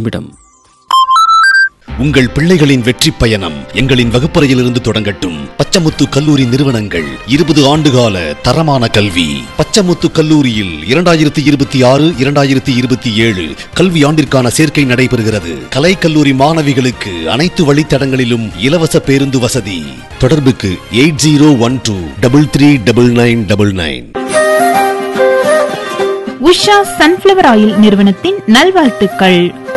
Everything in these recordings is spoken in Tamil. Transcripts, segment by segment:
நிமிடம் உங்கள் பிள்ளைகளின் வெற்றி பயணம் எங்களின் வகுப்பறையிலிருந்து தொடங்கட்டும் பச்சமுத்து கல்லூரி நிறுவனங்கள் இருபது ஆண்டுகால தரமான கல்வி பச்சமுத்து கல்லூரியில் இரண்டாயிரத்தி இருபத்தி ஆறு இரண்டாயிரத்தி இருபத்தி ஏழு கல்வி ஆண்டிற்கான சேர்க்கை நடைபெறுகிறது கலை கல்லூரி மாணவிகளுக்கு அனைத்து வழித்தடங்களிலும் இலவச பேருந்து வசதி தொடர்புக்கு eight zero one two double three double nine double nine Usha sunflower oil நிறுவனத்தின் நல்வாழ்த்துக்கள்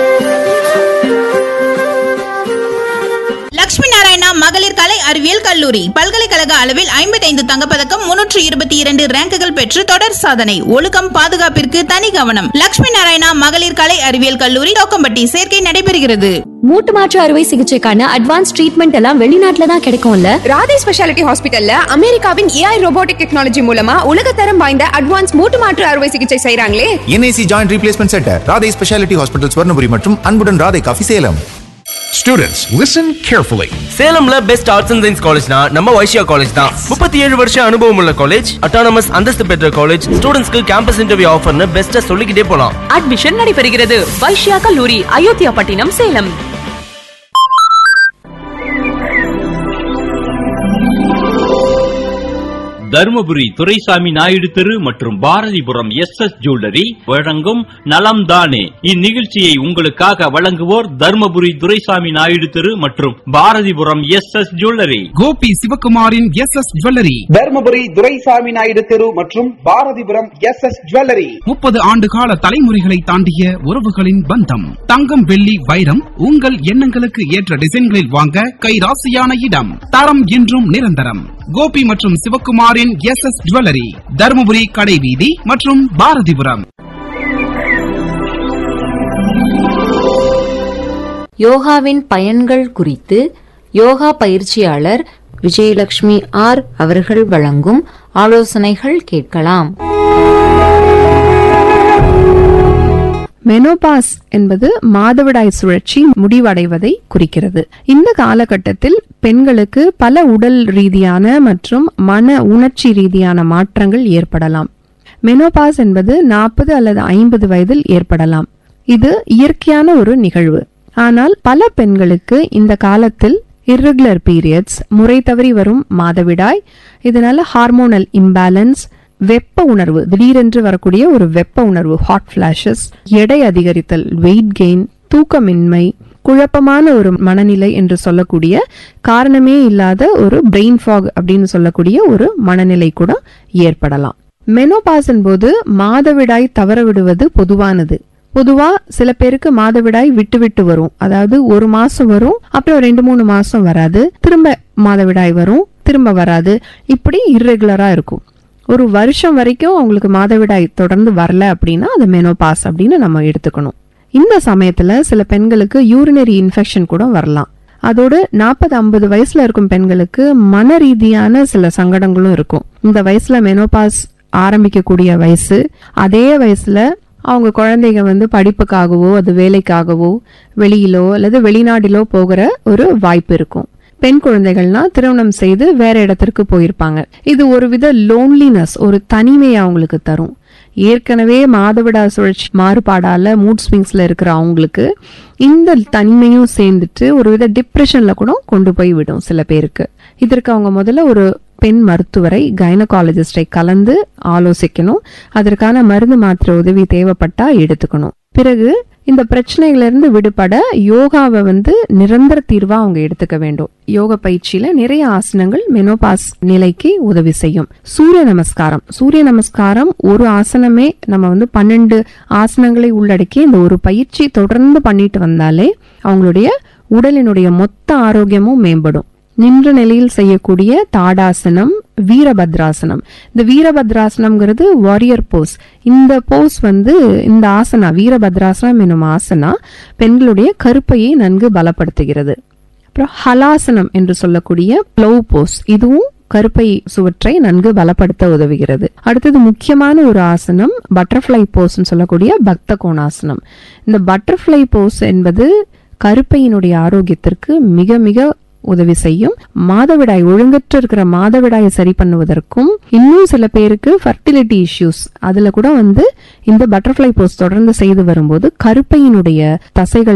லட்சுமி நாராயணா மகளிர் கலை அறிவியல் கல்லூரி பல்கலைக்கழக அளவில் ஐம்பத்தைந்து தங்கப்பதக்கம் முன்னூற்று இருபத்தி இரண்டு ரேங்குகள் பெற்று தொடர் சாதனை ஒழுக்கம் பாதுகாப்பிற்கு தனி கவனம் லட்சுமி நாராயணா மகளிர் கலை அறிவியல் கல்லூரி தோக்கம்பட்டி சேர்க்கை நடைபெறுகிறது மூட்டு மாற்று அறுவை சிகிச்சைக்கான அட்வான்ஸ் ட்ரீட்மெண்ட் எல்லாம் வெளிநாட்டுல தான் கிடைக்கும்ல ராதே ஸ்பெஷாலிட்டி ஹாஸ்பிட்டல்ல அமெரிக்காவின் ஏஐ ரோபோட்டிக் டெக்னாலஜி மூலமா உலகத்தரம் வாய்ந்த அட்வான்ஸ் மூட்டு மாற்று அறுவை சிகிச்சை செய்றாங்களே NIC joint replacement centre Radhai speciality hospital Swarnapuri மற்றும் அன்புடன் Radhai coffee Salem Students, listen carefully. சேலம்ல பெஸ்ட் ஆர்ட்ஸ் அண்ட் சயின்ஸ் காலேஜ்னா நம்ம வைஷ்யா காலேஜ் தான் முப்பத்தி ஏழு வருஷம் அனுபவம் உள்ள காலேஜ் அட்டானமஸ் அந்தஸ்து பெற்ற காலேஜ் ஸ்டூடெண்ட்ஸ்க்கு கேம்பஸ் இன்டர்வியூ ஆஃபர்னு பெஸ்ட்டா சொல்லிக்கிட்டே போலாம் அட்மிஷன் நடைபெறுகிறது வைஷ்யா கல்லூரி அயோத்தியா பட்டினம் சேலம் தருமபுரி துரைசாமி நாயுடு தெரு மற்றும் பாரதிபுரம் எஸ் எஸ் ஜுவல்லரி வழங்கும் நலம் தானே இந்நிகழ்ச்சியை உங்களுக்காக வழங்குவோர் தருமபுரி துரைசாமி நாயுடு தெரு மற்றும் Bharathipuram S S jewellery Gopi சிவகுமாரின் S S jewellery Dharmapuri Duraisamy Naidu தெரு மற்றும் பாரதிபுரம் எஸ் எஸ் ஜுவல்லரி முப்பது ஆண்டு கால தலைமுறைகளை தாண்டிய உறவுகளின் பந்தம் தங்கம் வெள்ளி வைரம் உங்கள் எண்ணங்களுக்கு ஏற்ற டிசைன்களில் வாங்க கைராசியான இடம் தரம் என்றும் நிரந்தரம் கோபி மற்றும் சிவகுமாரின் எஸ் எஸ் ஜுவல்லரி தருமபுரி கடைவீதி மற்றும் பாரதிபுரம் யோகாவின் பயன்கள் குறித்து யோகா பயிற்சியாளர் விஜயலட்சுமி ஆர் அவர்கள் வழங்கும் ஆலோசனைகள் கேட்கலாம் மெனோபாஸ் என்பது மாதவிடாய் சுழற்சி முடிவடைவதை குறிக்கிறது இந்த காலகட்டத்தில் பெண்களுக்கு பல உடல் ரீதியான மற்றும் மன உணர்ச்சி ரீதியான மாற்றங்கள் ஏற்படலாம் மெனோபாஸ் என்பது நாற்பது அல்லது ஐம்பது வயதில் ஏற்படலாம் இது இயற்கையான ஒரு நிகழ்வு ஆனால் பல பெண்களுக்கு இந்த காலத்தில் இர்ரெகுலர் பீரியட்ஸ் முறை தவறி வரும் மாதவிடாய் இதனால ஹார்மோனல் இம்பேலன்ஸ் வெப்ப உணர்வு திடீரென்று வரக்கூடிய ஒரு வெப்ப உணர்வு ஹாட் ஃபிளாஷஸ் எடை அதிகரித்தல் வெயிட் கெயின் தூக்கமின்மை குழப்பமான ஒரு மனநிலை என்று சொல்லக்கூடிய காரணமே இல்லாத ஒரு பிரெயின் ஃபாக் அப்படின்னு சொல்லக்கூடிய ஒரு மனநிலை கூட ஏற்படலாம் மெனோபாஸின் போது மாதவிடாய் தவற விடுவது பொதுவானது பொதுவா சில பேருக்கு மாதவிடாய் விட்டு விட்டு வரும் அதாவது ஒரு மாசம் வரும் அப்புறம் ரெண்டு மூணு மாசம் வராது திரும்ப மாதவிடாய் வரும் திரும்ப வராது இப்படி இர்ரெகுலரா இருக்கும் ஒரு வருஷம் வரைக்கும் அவங்களுக்கு மாதவிடாய் தொடர்ந்து வரல அப்படின்னா அது மெனோபாஸ் அப்படின்னு நம்ம எடுத்துக்கணும் இந்த சமயத்துல சில பெண்களுக்கு யூரினரி இன்ஃபெக்ஷன் கூட வரலாம் அதோடு நாற்பது ஐம்பது வயசுல இருக்கும் பெண்களுக்கு மன ரீதியான சில சங்கடங்களும் இருக்கும் இந்த வயசுல மெனோபாஸ் ஆரம்பிக்கக்கூடிய வயசு அதே வயசுல அவங்க குழந்தைங்க வந்து படிப்புக்காகவோ அது வேலைக்காகவோ வெளியிலோ அல்லது வெளிநாட்டிலோ போகிற ஒரு வாய்ப்பு இருக்கும் பெண் குழந்தைகள்னா திருமணம் செய்து வேற இடத்திற்கு போயிருப்பாங்க இது ஒரு வித லோன்லினஸ் ஒரு தனிமையை அவங்களுக்கு தரும் ஏற்கனவே மாதவிடா சுழற்சி மாறுபாடால மூட் ஸ்விங்ஸ்ல இருக்கிற அவங்களுக்கு இந்த தனிமையும் சேர்ந்துட்டு ஒரு வித டிப்ரெஷன்ல கூட கொண்டு போய் விடும் சில பேருக்கு இதற்கு அவங்க முதல்ல ஒரு பெண் மருத்துவரை கைனகாலஜிஸ்டை கலந்து ஆலோசிக்கணும் அதற்கான மருந்து மாத்திரை உதவி தேவைப்பட்டா எடுத்துக்கணும் பிறகு இந்த பிரச்சனைகளிலிருந்து விடுபட யோகாவை வந்து நிரந்தர தீர்வா அவங்க எடுத்துக்க வேண்டும் யோக பயிற்சியில நிறைய ஆசனங்கள் மெனோபாஸ் நிலைக்கு உதவி செய்யும் சூரிய நமஸ்காரம் சூரிய நமஸ்காரம் ஒரு ஆசனமே நம்ம வந்து பன்னெண்டு ஆசனங்களை உள்ளடக்கி இந்த ஒரு பயிற்சி தொடர்ந்து பண்ணிட்டு வந்தாலே அவங்களுடைய உடலினுடைய மொத்த ஆரோக்கியமும் மேம்படும் நின்ற நிலையில் செய்யக்கூடிய தாடாசனம் வீரபத்ராசனம் இந்த வீரபத்ராசனம்ங்கிறது வாரியர் போஸ் இந்த போஸ் வந்து இந்த ஆசனா வீரபத்ராசனம் என்னும் ஆசனா பெண்களுடைய கருப்பையை நன்கு பலப்படுத்துகிறது அப்புறம் ஹலாசனம் என்று சொல்லக்கூடிய ப்ளவ் போஸ் இதுவும் கருப்பை சுவற்றை நன்கு பலப்படுத்த உதவுகிறது அடுத்தது முக்கியமான ஒரு ஆசனம் பட்டர்ஃப்ளை போஸ் சொல்லக்கூடிய பக்த கோணாசனம் இந்த பட்டர்ஃப்ளை போஸ் என்பது கருப்பையினுடைய ஆரோக்கியத்திற்கு மிக மிக உதவி செய்யும் மாதவிடாய் ஒழுங்கற்று இருக்கிற மாதவிடாயை சரி பண்ணுவதற்கும் இன்னும் சில பேருக்கு ஃபர்டிலிட்டி இஷ்யூஸ் அதுல கூட வந்து இந்த பட்டர்ஃப்ளை போஸ் தொடர்ந்து செய்து வரும்போது கருப்பையினுடைய தசைகள்